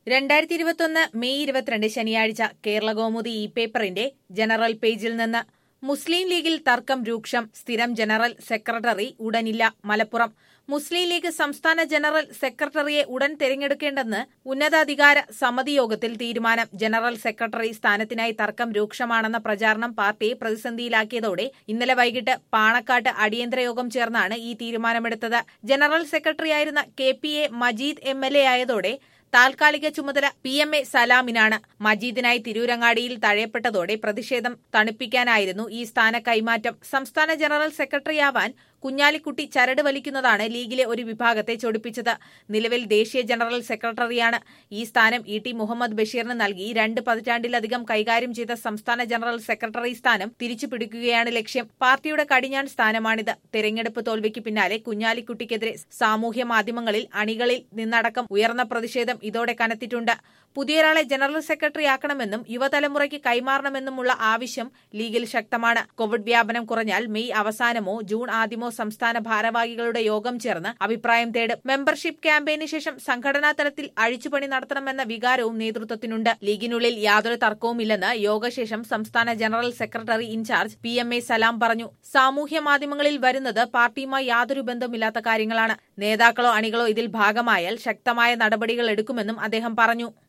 രണ്ടായിരത്തി ഇരുപത്തൊന്ന് മെയ് ഇരുപത്തിരണ്ട് ശനിയാഴ്ച കേരള കൗമുദി ഇ പേപ്പറിന്റെ ജനറൽ പേജിൽ നിന്ന് മുസ്ലിം ലീഗിൽ തർക്കം രൂക്ഷം സ്ഥിരം ജനറൽ സെക്രട്ടറി ഉടനില്ല മലപ്പുറം മുസ്ലിം ലീഗ് സംസ്ഥാന ജനറൽ സെക്രട്ടറിയെ ഉടൻ തെരഞ്ഞെടുക്കേണ്ടെന്ന് ഉന്നതാധികാര സമിതി യോഗത്തിൽ തീരുമാനം ജനറൽ സെക്രട്ടറി സ്ഥാനത്തിനായി തർക്കം രൂക്ഷമാണെന്ന പ്രചാരണം പാർട്ടിയെ പ്രതിസന്ധിയിലാക്കിയതോടെ ഇന്നലെ വൈകിട്ട് പാണക്കാട്ട് അടിയന്തര യോഗം ചേർന്നാണ് ഈ തീരുമാനമെടുത്തത് ജനറൽ സെക്രട്ടറിയായിരുന്ന K P A Majeed M L A ആയതോടെ താൽക്കാലിക ചുമതല പി എം എ സലാമിനാണ് മജീദിനായി തിരൂരങ്ങാടിയിൽ തഴയപ്പെട്ടതോടെ പ്രതിഷേധം തണുപ്പിക്കാനായിരുന്നു ഈ സ്ഥാന കൈമാറ്റം സംസ്ഥാന ജനറൽ സെക്രട്ടറിയാവാൻ കുഞ്ഞാലിക്കുട്ടി ചരട് വലിക്കുന്നതാണ് ലീഗിലെ ഒരു വിഭാഗത്തെ ചൊടിപ്പിച്ചത് നിലവിൽ ദേശീയ ജനറൽ സെക്രട്ടറിയാണ് ഈ സ്ഥാനം ഇ ടി മുഹമ്മദ് ബഷീറിന് നൽകി രണ്ട് പതിറ്റാണ്ടിലധികം കൈകാര്യം ചെയ്ത സംസ്ഥാന ജനറൽ സെക്രട്ടറി സ്ഥാനം തിരിച്ചുപിടിക്കുകയാണ് ലക്ഷ്യം പാർട്ടിയുടെ കടിഞ്ഞാൺ സ്ഥാനമാണിത് തെരഞ്ഞെടുപ്പ് തോൽവിക്ക് പിന്നാലെ കുഞ്ഞാലിക്കുട്ടിക്കെതിരെ സാമൂഹ്യ മാധ്യമങ്ങളിൽ അണികളിൽ നിന്നടക്കം ഉയർന്ന പ്രതിഷേധം ഇതോടെ കനത്തിട്ടുണ്ട് പുതിയൊരാളെ ജനറൽ സെക്രട്ടറി ആക്കണമെന്നും യുവതലമുറയ്ക്ക് കൈമാറണമെന്നുമുള്ള ആവശ്യം ലീഗിൽ ശക്തമാണ് കോവിഡ് വ്യാപനം കുറഞ്ഞാൽ മെയ് അവസാനമോ ജൂൺ ആദ്യമോ സംസ്ഥാന ഭാരവാഹികളുടെ യോഗം ചേർന്ന് അഭിപ്രായം തേടും മെമ്പർഷിപ്പ് ക്യാമ്പയിന് ശേഷം സംഘടനാ തലത്തിൽ അഴിച്ചുപണി നടത്തണമെന്ന വികാരവും നേതൃത്വത്തിനുണ്ട് ലീഗിനുള്ളിൽ യാതൊരു തർക്കവുമില്ലെന്ന് യോഗശേഷം സംസ്ഥാന general secretary in charge P M A Salam പറഞ്ഞു സാമൂഹ്യ മാധ്യമങ്ങളിൽ വരുന്നത് പാർട്ടിയുമായി യാതൊരു ബന്ധമില്ലാത്ത കാര്യങ്ങളാണ് നേതാക്കളോ അണികളോ ഇതിൽ ഭാഗമായാൽ ശക്തമായ നടപടികൾ എടുക്കുമെന്നും അദ്ദേഹം പറഞ്ഞു